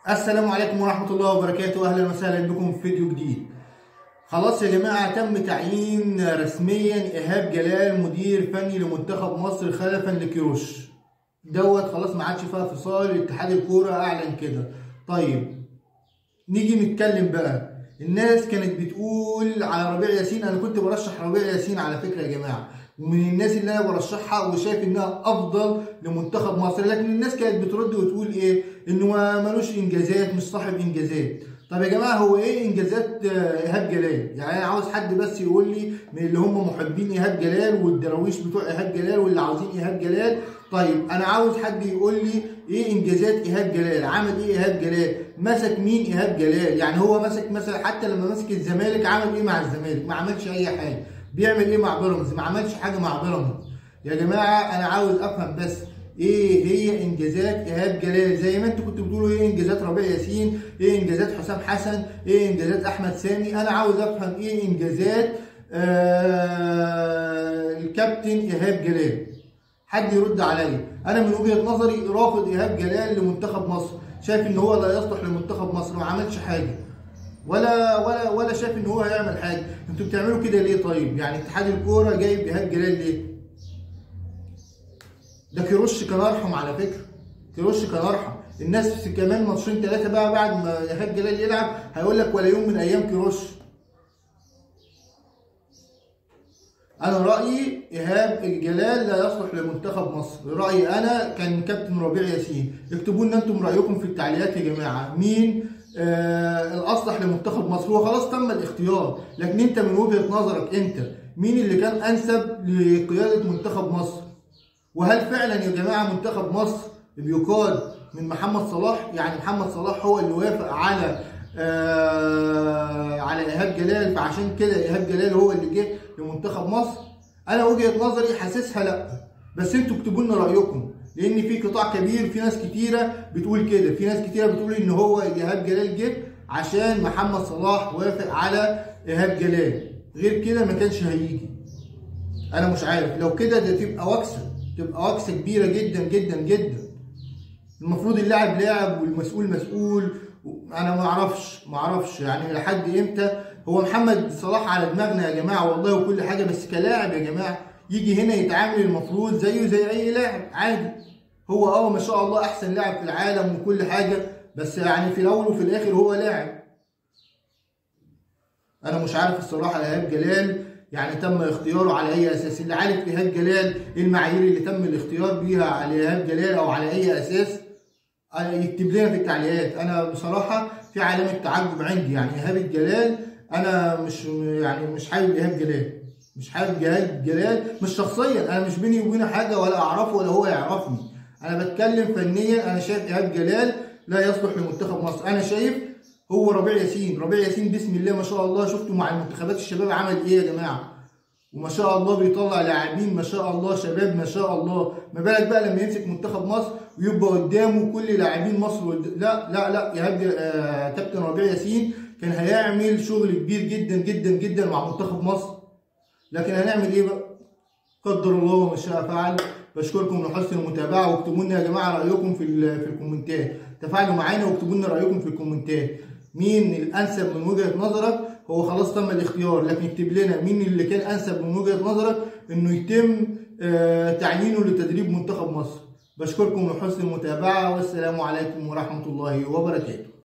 السلام عليكم ورحمة الله وبركاته أهلا وسهلا بكم في فيديو جديد خلاص يا جماعة تم تعيين رسميا إيهاب جلال مدير فني لمنتخب مصر خلفا لكيروش دوت خلاص ما عادش فيها فصال اتحاد الكورة أعلن كده طيب نيجي نتكلم بقى الناس كانت بتقول على ربيع ياسين انا كنت برشح ربيع ياسين على فكره يا جماعه ومن الناس اللي انا برشحها وشايف انها افضل لمنتخب مصر لكن الناس كانت بترد وتقول ايه انه ما ملوش انجازات مش صاحب انجازات طب يا جماعه هو ايه انجازات ايهاب جلال يعني انا عاوز حد بس يقول لي من اللي هم محبين ايهاب جلال والدراويش بتوع ايهاب جلال واللي عاوزين ايهاب جلال طيب انا عاوز حد يقول لي ايه انجازات ايهاب جلال عمل ايه ايهاب جلال مسك مين ايهاب جلال يعني هو مسك مثلا حتى لما مسك الزمالك عمل ايه مع الزمالك ما عملش اي حاجه بيعمل ايه مع بيراميدز ما عملش حاجه مع بيراميدز يا جماعه انا عاوز افهم بس ايه هي انجازات ايهاب جلال زي ما انتوا كنتوا بتقولوا ايه انجازات ربيع ياسين ايه انجازات حسام حسن ايه انجازات احمد سامي انا عاوز افهم ايه انجازات آه الكابتن ايهاب جلال حد يرد عليا انا من وجهه نظري رافض ايهاب جلال لمنتخب مصر شايف ان هو لا يصلح لمنتخب مصر ما عملش حاجه ولا ولا ولا شايف ان هو هيعمل حاجه انتوا بتعملوا كده ليه طيب يعني اتحاد الكوره جايب ايهاب جلال ليه ده كيروش كان ارحم على فكره كيروش كان ارحم الناس كمان ماتشين ثلاثه بقى بعد ما ايهاب جلال يلعب هيقول لك ولا يوم من ايام كيروش انا رايي ايهاب الجلال لا يصلح لمنتخب مصر رايي انا كان كابتن ربيع ياسين اكتبوا لنا انتم رايكم في التعليقات يا جماعه مين آه الاصلح لمنتخب مصر هو خلاص تم الاختيار لكن انت من وجهه نظرك انت مين اللي كان انسب لقياده منتخب مصر وهل فعلا يا جماعه منتخب مصر بيقاد من محمد صلاح يعني محمد صلاح هو اللي وافق على آه على ايهاب جلال فعشان كده ايهاب جلال هو اللي جه لمنتخب مصر انا وجهه نظري حاسسها لا بس انتوا اكتبوا لنا رايكم لان في قطاع كبير في ناس كتيره بتقول كده في ناس كتيره بتقول ان هو ايهاب جلال جه عشان محمد صلاح وافق على ايهاب جلال غير كده ما كانش هيجي انا مش عارف لو كده ده تبقى وكسه تبقى وكسه كبيره جدا جدا جدا المفروض اللاعب لاعب والمسؤول مسؤول انا ما اعرفش ما اعرفش يعني لحد امتى هو محمد صلاح على دماغنا يا جماعه والله وكل حاجه بس كلاعب يا جماعه يجي هنا يتعامل المفروض زيه زي اي لاعب عادي هو اه ما شاء الله احسن لاعب في العالم وكل حاجه بس يعني في الاول وفي الاخر هو لاعب انا مش عارف الصراحه ايهاب جلال يعني تم اختياره على اي اساس اللي عارف ايهاب جلال ايه المعايير اللي تم الاختيار بيها على ايهاب جلال او على اي اساس يكتب لنا في التعليقات انا بصراحه في علامه تعجب عندي يعني ايهاب الجلال انا مش يعني مش حابب ايهاب جلال مش حابب جلال جلال مش شخصيا انا مش بيني وبينه حاجه ولا اعرفه ولا هو يعرفني انا بتكلم فنيا انا شايف ايهاب جلال لا يصلح لمنتخب مصر انا شايف هو ربيع ياسين ربيع ياسين بسم الله ما شاء الله شفتوا مع المنتخبات الشباب عمل ايه يا جماعه وما شاء الله بيطلع لاعبين ما شاء الله شباب ما شاء الله ما بالك بقى لما يمسك منتخب مصر ويبقى قدامه كل لاعبين مصر ود... لا لا لا ايهاب آه كابتن ربيع ياسين كان هيعمل شغل كبير جدا جدا جدا مع منتخب مصر لكن هنعمل ايه بقى قدر الله وما شاء فعل بشكركم لحسن المتابعه واكتبوا لنا يا جماعه رايكم في في الكومنتات تفاعلوا معانا واكتبوا لنا رايكم في الكومنتات مين الانسب من وجهه نظرك هو خلاص تم الاختيار لكن اكتب لنا مين اللي كان انسب من وجهه نظرك انه يتم آه تعيينه لتدريب منتخب مصر بشكركم لحسن المتابعه والسلام عليكم ورحمه الله وبركاته